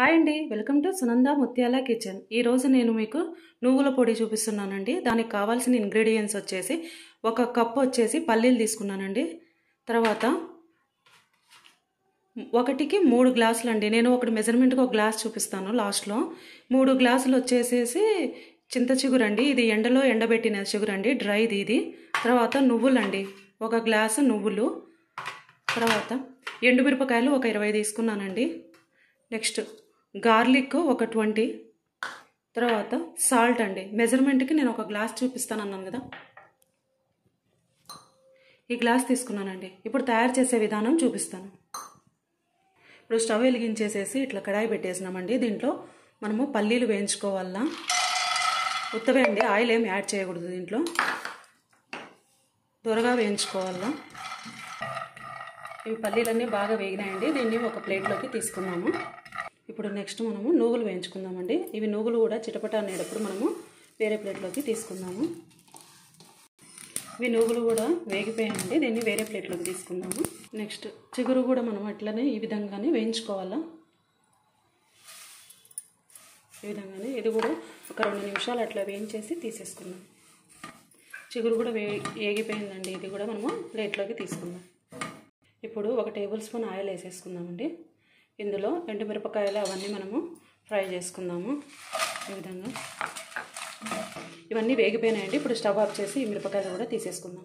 hi అండి welcome to Sunanda ముత్యాల kitchen ఈరోజు నేను మీకు నువ్వుల పొడి చూపిస్తున్నానండి దానికి కావాల్సిన ఇంగ్రీడియంట్స్ వచ్చేసి ఒక కప్పు వచ్చేసి పల్లీలు తీసుకున్నానండి తర్వాత ఒకటికి మూడు గ్లాసులు అండి నేను ఒకటి మెజర్మెంట్కి ఒక గ్లాస్ చూపిస్తాను లాస్ట్లో మూడు గ్లాసులు వచ్చేసేసి చింత చిగురు అండి ఇది ఎండలో ఎండబెట్టిన చిగురు అండి డ్రైది ఇది తర్వాత నువ్వులండి ఒక గ్లాసు నువ్వులు తర్వాత ఎండుమిరపకాయలు ఒక ఇరవై తీసుకున్నానండి నెక్స్ట్ గార్లిక్ ఒక ట్వంటీ తర్వాత సాల్ట్ అండి మెజర్మెంట్కి నేను ఒక గ్లాస్ చూపిస్తాను అన్నాను కదా ఈ గ్లాస్ తీసుకున్నానండి ఇప్పుడు తయారు చేసే విధానం చూపిస్తాను ఇప్పుడు స్టవ్ వెలిగించేసేసి ఇట్లా కడాయి పెట్టేసినామండి దీంట్లో మనము పల్లీలు వేయించుకోవాలా ఉత్తవే అండి ఆయిల్ ఏం యాడ్ చేయకూడదు దీంట్లో త్వరగా వేయించుకోవాలా ఇవి పల్లీలన్నీ బాగా వేగినాయండి దీన్ని ఒక ప్లేట్లోకి తీసుకున్నాము ఇప్పుడు నెక్స్ట్ మనము నూగులు వేయించుకుందామండి ఇవి నూగులు కూడా చిటపట అనేటప్పుడు మనము వేరే ప్లేట్లోకి తీసుకుందాము ఇవి నూగులు కూడా వేగిపోయాయండి దీన్ని వేరే ప్లేట్లోకి తీసుకుందాము నెక్స్ట్ చిగురు కూడా మనం అట్లనే ఈ విధంగానే వేయించుకోవాలా ఈ విధంగానే ఇది కూడా ఒక రెండు నిమిషాలు అట్లా వేయించేసి తీసేసుకుందాం చిగురు కూడా వే వేగిపోయిందండి ఇది కూడా మనము ప్లేట్లోకి తీసుకుందాం ఇప్పుడు ఒక టేబుల్ స్పూన్ ఆయిల్ వేసేసుకుందామండి ఇందులో ఎండుమిరపకాయలు అవన్నీ మనము ఫ్రై చేసుకుందాము ఈ విధంగా ఇవన్నీ వేగిపోయినాయండి ఇప్పుడు స్టవ్ ఆఫ్ చేసి ఈ మిరపకాయలు కూడా తీసేసుకుందాం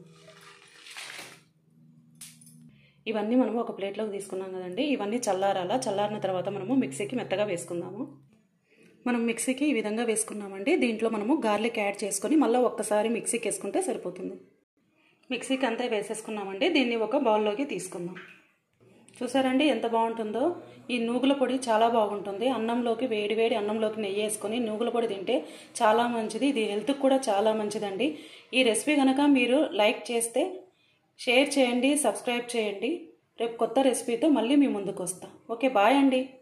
ఇవన్నీ మనము ఒక ప్లేట్లోకి తీసుకున్నాం కదండి ఇవన్నీ చల్లారాలా చల్లారిన తర్వాత మనము మిక్సీకి మెత్తగా వేసుకుందాము మనం మిక్సీకి ఈ విధంగా వేసుకున్నామండి దీంట్లో మనము గార్లిక్ యాడ్ చేసుకొని మళ్ళీ ఒక్కసారి మిక్సీకి వేసుకుంటే సరిపోతుంది మిక్సీకి అంతా వేసేసుకున్నామండి దీన్ని ఒక బౌల్లోకి తీసుకుందాం చూసారండి ఎంత బాగుంటుందో ఈ నూగుల పొడి చాలా బాగుంటుంది అన్నంలోకి వేడి వేడి అన్నంలోకి నెయ్యి వేసుకొని నూగుల పొడి తింటే చాలా మంచిది ఇది హెల్త్కి కూడా చాలా మంచిదండి ఈ రెసిపీ కనుక మీరు లైక్ చేస్తే షేర్ చేయండి సబ్స్క్రైబ్ చేయండి రేపు కొత్త రెసిపీతో మళ్ళీ మీ ముందుకు వస్తా ఓకే బాయ్ అండి